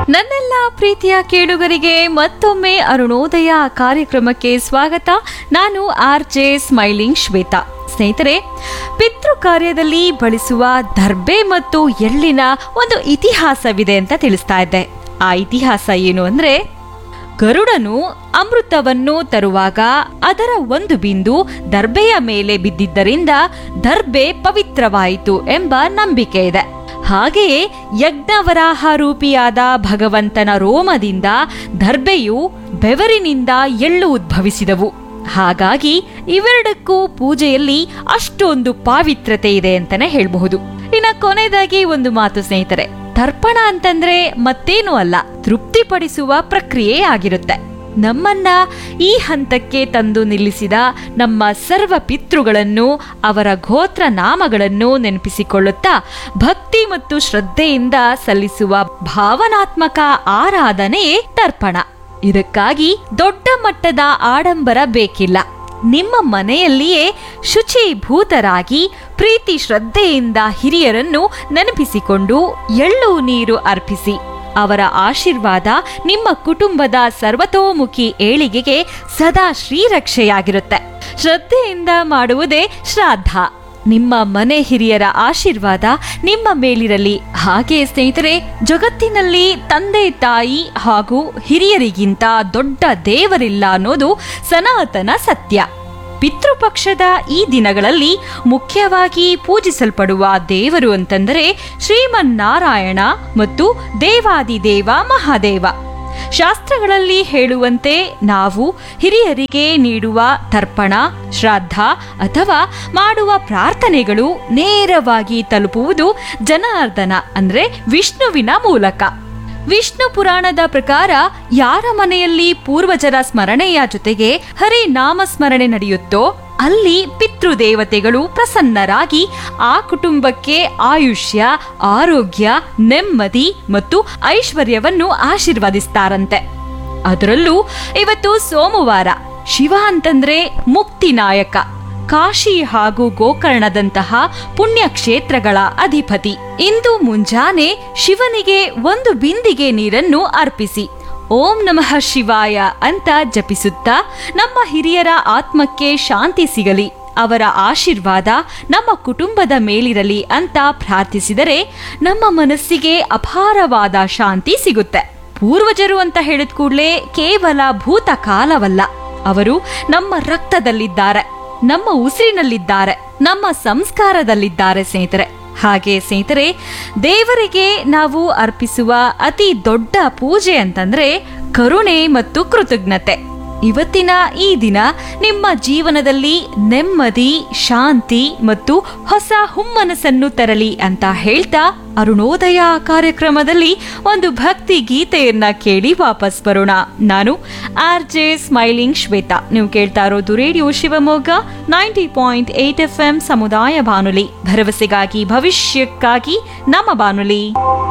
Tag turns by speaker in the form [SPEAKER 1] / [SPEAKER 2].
[SPEAKER 1] ನನ್ನೆಲ್ಲ ಪ್ರೀತಿಯ ಕೇಳುಗರಿಗೆ ಮತ್ತೊಮ್ಮೆ ಅರುಣೋದಯ ಕಾರ್ಯಕ್ರಮಕ್ಕೆ ಸ್ವಾಗತ ನಾನು ಆರ್ ಜೆ ಸ್ಮೈಲಿಂಗ್ ಶ್ವೇತಾ ಸ್ನೇಹಿತರೆ ಪಿತೃ ಕಾರ್ಯದಲ್ಲಿ ಬಳಸುವ ದರ್ಬೆ ಮತ್ತು ಎಳ್ಳಿನ ಒಂದು ಇತಿಹಾಸವಿದೆ ಅಂತ ತಿಳಿಸ್ತಾ ಇದ್ದೆ ಆ ಇತಿಹಾಸ ಏನು ಅಂದ್ರೆ ಗರುಡನು ಅಮೃತವನ್ನು ತರುವಾಗ ಅದರ ಒಂದು ಬಿಂದು ದರ್ಬೆಯ ಮೇಲೆ ಬಿದ್ದಿದ್ದರಿಂದ ದರ್ಬೆ ಪವಿತ್ರವಾಯಿತು ಎಂಬ ನಂಬಿಕೆ ಇದೆ ಹಾಗೆಯೇ ಯಜ್ಞವರಾಹ ರೂಪಿಯಾದ ಭಗವಂತನ ರೋಮದಿಂದ ದರ್ಬೆಯು ಬೆವರಿನಿಂದ ಎಳ್ಳು ಉದ್ಭವಿಸಿದವು ಹಾಗಾಗಿ ಇವೆರಡಕ್ಕೂ ಪೂಜೆಯಲ್ಲಿ ಅಷ್ಟೊಂದು ಪಾವಿತ್ರತೆ ಇದೆ ಅಂತಾನೆ ಹೇಳಬಹುದು ಇನ್ನ ಕೊನೆಯದಾಗಿ ಒಂದು ಮಾತು ಸ್ನೇಹಿತರೆ ತರ್ಪಣ ಅಂತಂದ್ರೆ ಮತ್ತೇನೂ ಅಲ್ಲ ತೃಪ್ತಿಪಡಿಸುವ ಪ್ರಕ್ರಿಯೆ ಆಗಿರುತ್ತೆ ನಮ್ಮನ್ನ ಈ ಹಂತಕ್ಕೆ ತಂದು ನಿಲ್ಲಿಸಿದ ನಮ್ಮ ಸರ್ವ ಪಿತೃಗಳನ್ನು ಅವರ ಗೋತ್ರ ನಾಮಗಳನ್ನು ನೆನಪಿಸಿಕೊಳ್ಳುತ್ತಾ ಭಕ್ತಿ ಮತ್ತು ಶ್ರದ್ಧೆಯಿಂದ ಸಲ್ಲಿಸುವ ಭಾವನಾತ್ಮಕ ಆರಾಧನೆಯೇ ತರ್ಪಣ ಇದಕ್ಕಾಗಿ ದೊಡ್ಡ ಮಟ್ಟದ ಆಡಂಬರ ಬೇಕಿಲ್ಲ ನಿಮ್ಮ ಮನೆಯಲ್ಲಿಯೇ ಶುಚೀಭೂತರಾಗಿ ಪ್ರೀತಿ ಶ್ರದ್ಧೆಯಿಂದ ಹಿರಿಯರನ್ನು ನೆನಪಿಸಿಕೊಂಡು ಎಳ್ಳು ನೀರು ಅರ್ಪಿಸಿ ಅವರ ಆಶೀರ್ವಾದ ನಿಮ್ಮ ಕುಟುಂಬದ ಸರ್ವತೋಮುಖಿ ಏಳಿಗೆಗೆ ಸದಾ ಶ್ರೀರಕ್ಷೆಯಾಗಿರುತ್ತೆ ಶ್ರದ್ಧೆಯಿಂದ ಮಾಡುವುದೇ ಶ್ರಾದ್ದ ನಿಮ್ಮ ಮನೆ ಹಿರಿಯರ ಆಶೀರ್ವಾದ ನಿಮ್ಮ ಮೇಲಿರಲಿ ಹಾಗೆ ಸ್ನೇಹಿತರೆ ಜಗತ್ತಿನಲ್ಲಿ ತಂದೆ ತಾಯಿ ಹಾಗೂ ಹಿರಿಯರಿಗಿಂತ ದೊಡ್ಡ ದೇವರಿಲ್ಲ ಅನ್ನೋದು ಸನಾತನ ಸತ್ಯ ಪಿತೃಪಕ್ಷದ ಈ ದಿನಗಳಲ್ಲಿ ಮುಖ್ಯವಾಗಿ ಪೂಜಿಸಲ್ಪಡುವ ದೇವರು ಅಂತಂದರೆ ಶ್ರೀಮನ್ನಾರಾಯಣ ಮತ್ತು ದೇವಾದಿದೇವ ಮಹಾದೇವ ಶಾಸ್ತ್ರಗಳಲ್ಲಿ ಹೇಳುವಂತೆ ನಾವು ಹಿರಿಯರಿಗೆ ನೀಡುವ ತರ್ಪಣ ಶ್ರಾದ್ದ ಅಥವಾ ಮಾಡುವ ಪ್ರಾರ್ಥನೆಗಳು ನೇರವಾಗಿ ತಲುಪುವುದು ಜನಾರ್ದನ ಅಂದ್ರೆ ವಿಷ್ಣುವಿನ ಮೂಲಕ ವಿಷ್ಣು ಪುರಾಣದ ಪ್ರಕಾರ ಯಾರ ಮನೆಯಲ್ಲಿ ಪೂರ್ವಜರ ಸ್ಮರಣೆಯ ಜೊತೆಗೆ ಹರಿ ನಾಮ ಸ್ಮರಣೆ ನಡೆಯುತ್ತೋ ಅಲ್ಲಿ ಪಿತೃದೇವತೆಗಳು ಪ್ರಸನ್ನರಾಗಿ ಆ ಕುಟುಂಬಕ್ಕೆ ಆಯುಷ್ಯ ಆರೋಗ್ಯ ನೆಮ್ಮದಿ ಮತ್ತು ಐಶ್ವರ್ಯವನ್ನು ಆಶೀರ್ವದಿಸ್ತಾರಂತೆ ಅದರಲ್ಲೂ ಇವತ್ತು ಸೋಮವಾರ ಶಿವ ಅಂತಂದ್ರೆ ಮುಕ್ತಿನಾಯಕ ಕಾಶಿ ಹಾಗೂ ಗೋಕರ್ಣದಂತಹ ಪುಣ್ಯಕ್ಷೇತ್ರಗಳ ಅಧಿಪತಿ ಇಂದು ಮುಂಜಾನೆ ಶಿವನಿಗೆ ಒಂದು ಬಿಂದಿಗೆ ನೀರನ್ನು ಅರ್ಪಿಸಿ ಓಂ ನಮಃ ಶಿವಾಯ ಅಂತ ಜಪಿಸುತ್ತಾ ನಮ್ಮ ಹಿರಿಯರ ಆತ್ಮಕ್ಕೆ ಶಾಂತಿ ಸಿಗಲಿ ಅವರ ಆಶೀರ್ವಾದ ನಮ್ಮ ಕುಟುಂಬದ ಮೇಲಿರಲಿ ಅಂತ ಪ್ರಾರ್ಥಿಸಿದರೆ ನಮ್ಮ ಮನಸ್ಸಿಗೆ ಅಪಾರವಾದ ಶಾಂತಿ ಸಿಗುತ್ತೆ ಪೂರ್ವಜರು ಅಂತ ಹೇಳಿದ ಕೂಡಲೇ ಕೇವಲ ಭೂತ ಕಾಲವಲ್ಲ ಅವರು ನಮ್ಮ ರಕ್ತದಲ್ಲಿದ್ದಾರೆ ನಮ್ಮ ಉಸಿರಿನಲ್ಲಿದ್ದಾರೆ ನಮ್ಮ ಸಂಸ್ಕಾರದಲ್ಲಿದ್ದಾರೆ ಸ್ನೇಹಿತರೆ ಹಾಗೆ ಸ್ನೇಹಿತರೆ ದೇವರಿಗೆ ನಾವು ಅರ್ಪಿಸುವ ಅತಿ ದೊಡ್ಡ ಪೂಜೆ ಅಂತಂದ್ರೆ ಕರುಣೆ ಮತ್ತು ಕೃತಜ್ಞತೆ ಇವತ್ತಿನ ಈ ದಿನ ನಿಮ್ಮ ಜೀವನದಲ್ಲಿ ನೆಮ್ಮದಿ ಶಾಂತಿ ಮತ್ತು ಹೊಸ ಹುಮ್ಮನಸ್ಸನ್ನು ತರಲಿ ಅಂತ ಹೇಳ್ತಾ ಅರುಣೋದಯ ಕಾರ್ಯಕ್ರಮದಲ್ಲಿ ಒಂದು ಭಕ್ತಿ ಗೀತೆಯನ್ನ ಕೇಳಿ ವಾಪಸ್ ಬರೋಣ ನಾನು ಆರ್ ಜೆ ಸ್ಮೈಲಿಂಗ್ ಶ್ವೇತಾ ನೀವು ಕೇಳ್ತಾ ಇರೋದು radio Shivamogga ninety point eight F M ಸಮುದಾಯ ಬಾನುಲಿ ಭರವಸೆಗಾಗಿ ಭವಿಷ್ಯಕ್ಕಾಗಿ ನಮ್ಮ ಬಾನುಲಿ